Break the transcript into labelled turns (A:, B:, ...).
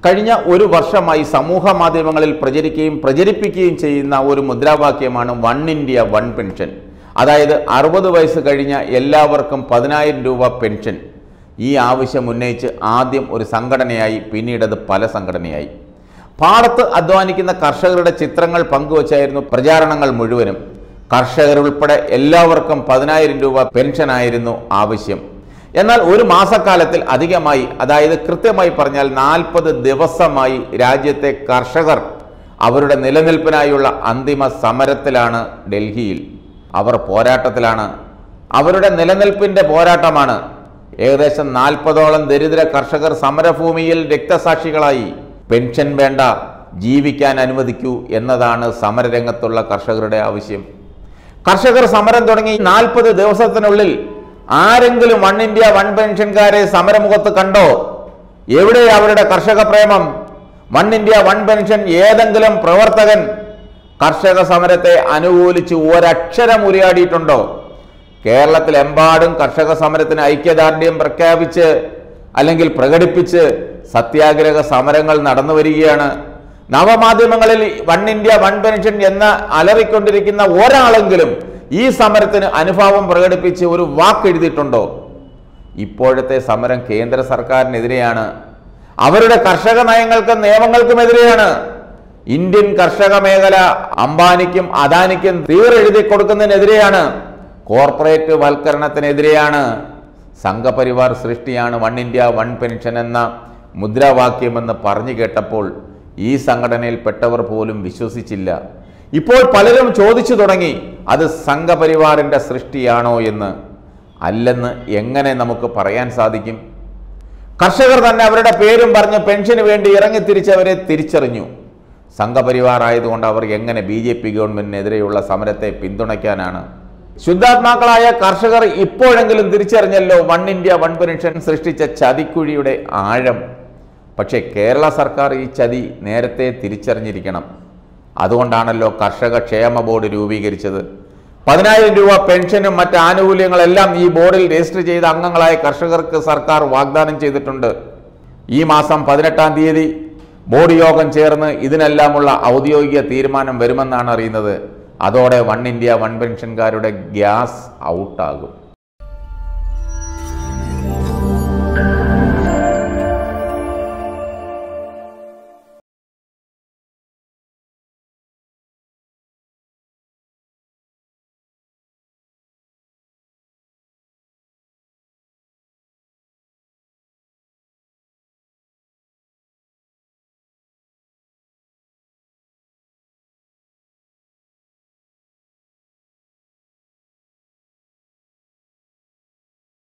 A: കഴിഞ്ഞ ഒരു വർഷമായി സമൂഹ മാധ്യമങ്ങളിൽ പ്രചരിക്കുകയും പ്രചരിപ്പിക്കുകയും ചെയ്യുന്ന ഒരു മുദ്രാവാക്യമാണ് വൺ ഇന്ത്യ വൺ പെൻഷൻ അതായത് അറുപത് വയസ്സ് കഴിഞ്ഞ എല്ലാവർക്കും പതിനായിരം രൂപ പെൻഷൻ ഈ ആവശ്യം ഉന്നയിച്ച് ആദ്യം ഒരു സംഘടനയായി പിന്നീട് അത് പല സംഘടനയായി പാടത്ത് അധ്വാനിക്കുന്ന കർഷകരുടെ ചിത്രങ്ങൾ പങ്കുവച്ചായിരുന്നു പ്രചാരണങ്ങൾ മുഴുവനും കർഷകരുൾപ്പെടെ എല്ലാവർക്കും പതിനായിരം രൂപ പെൻഷനായിരുന്നു ആവശ്യം എന്നാൽ ഒരു മാസക്കാലത്തിൽ അധികമായി അതായത് കൃത്യമായി പറഞ്ഞാൽ നാൽപ്പത് ദിവസമായി രാജ്യത്തെ കർഷകർ അവരുടെ നിലനിൽപ്പിനായുള്ള അന്തിമ സമരത്തിലാണ് ഡൽഹിയിൽ അവർ പോരാട്ടത്തിലാണ് അവരുടെ നിലനിൽപ്പിന്റെ പോരാട്ടമാണ് ഏകദേശം നാൽപ്പതോളം ദരിദ്ര കർഷകർ സമരഭൂമിയിൽ രക്തസാക്ഷികളായി പെൻഷൻ വേണ്ട ജീവിക്കാൻ അനുവദിക്കൂ എന്നതാണ് സമരരംഗത്തുള്ള കർഷകരുടെ ആവശ്യം കർഷകർ സമരം തുടങ്ങി നാൽപ്പത് ദിവസത്തിനുള്ളിൽ ആരെങ്കിലും വൺ ഇന്ത്യ വൺ പെൻഷൻകാരെ സമരമുഖത്ത് കണ്ടോ എവിടെ അവരുടെ കർഷക പ്രേമം വൺ ഇന്ത്യ വൺ പെൻഷൻ ഏതെങ്കിലും പ്രവർത്തകൻ കർഷക സമരത്തെ അനുകൂലിച്ച് ഒരക്ഷരം ഉരിയാടിയിട്ടുണ്ടോ കേരളത്തിലെമ്പാടും കർഷക സമരത്തിന് ഐക്യദാർഢ്യം പ്രഖ്യാപിച്ച് അല്ലെങ്കിൽ പ്രകടിപ്പിച്ച് സത്യാഗ്രഹ സമരങ്ങൾ നടന്നു വരികയാണ് നവമാധ്യമങ്ങളിൽ വൺ ഇന്ത്യ വൺ പെൻഷൻ എന്ന് അലറിക്കൊണ്ടിരിക്കുന്ന ഒരാളെങ്കിലും ഈ സമരത്തിന് അനുഭാവം പ്രകടിപ്പിച്ച് ഒരു വാക്ക് എഴുതിയിട്ടുണ്ടോ ഇപ്പോഴത്തെ സമരം കേന്ദ്ര സർക്കാരിനെതിരെയാണ് അവരുടെ കർഷക നയങ്ങൾക്കും നിയമങ്ങൾക്കുമെതിരെയാണ് ഇന്ത്യൻ കർഷക മേഖല അംബാനിക്കും അദാനിക്കും തീർ എഴുതി കൊടുക്കുന്നതിനെതിരെയാണ് കോർപ്പറേറ്റ് വൽക്കരണത്തിനെതിരെയാണ് സംഘപരിവാർ സൃഷ്ടിയാണ് വൺ ഇന്ത്യ വൺ പെൻഷൻ എന്ന മുദ്രാവാക്യമെന്ന് പറഞ്ഞു കേട്ടപ്പോൾ ഈ സംഘടനയിൽപ്പെട്ടവർ പോലും വിശ്വസിച്ചില്ല ഇപ്പോൾ പലരും ചോദിച്ചു തുടങ്ങി അത് സംഘപരിവാറിൻ്റെ സൃഷ്ടിയാണോ എന്ന് അല്ലെന്ന് എങ്ങനെ നമുക്ക് പറയാൻ സാധിക്കും കർഷകർ തന്നെ അവരുടെ പേരും പറഞ്ഞ് പെൻഷന് വേണ്ടി ഇറങ്ങിത്തിരിച്ചവരെ തിരിച്ചറിഞ്ഞു സംഘപരിവാർ ആയതുകൊണ്ട് അവർ എങ്ങനെ ബി ജെ പി ഗവൺമെന്റിനെതിരെയുള്ള സമരത്തെ പിന്തുണയ്ക്കാനാണ് ശുദ്ധാത്മാക്കളായ കർഷകർ ഇപ്പോഴെങ്കിലും തിരിച്ചറിഞ്ഞല്ലോ വൺ ഇന്ത്യ വൺ പെൻഷൻ സൃഷ്ടിച്ച ചതിക്കുഴിയുടെ ആഴം പക്ഷേ കേരള സർക്കാർ ഈ ചതി നേരത്തെ തിരിച്ചറിഞ്ഞിരിക്കണം അതുകൊണ്ടാണല്ലോ കർഷക ക്ഷേമ ബോർഡ് രൂപീകരിച്ചത് പതിനായിരം രൂപ പെൻഷനും മറ്റ് ആനുകൂല്യങ്ങളെല്ലാം ഈ ബോർഡിൽ രജിസ്റ്റർ ചെയ്ത അംഗങ്ങളായ കർഷകർക്ക് സർക്കാർ വാഗ്ദാനം ചെയ്തിട്ടുണ്ട് ഈ മാസം പതിനെട്ടാം തീയതി ബോർഡ് യോഗം ചേർന്ന് ഇതിനെല്ലാമുള്ള ഔദ്യോഗിക തീരുമാനം വരുമെന്നാണ് അറിയുന്നത് അതോടെ വൺ ഇന്ത്യ വൺ പെൻഷൻകാരുടെ ഗ്യാസ് ഔട്ടാകും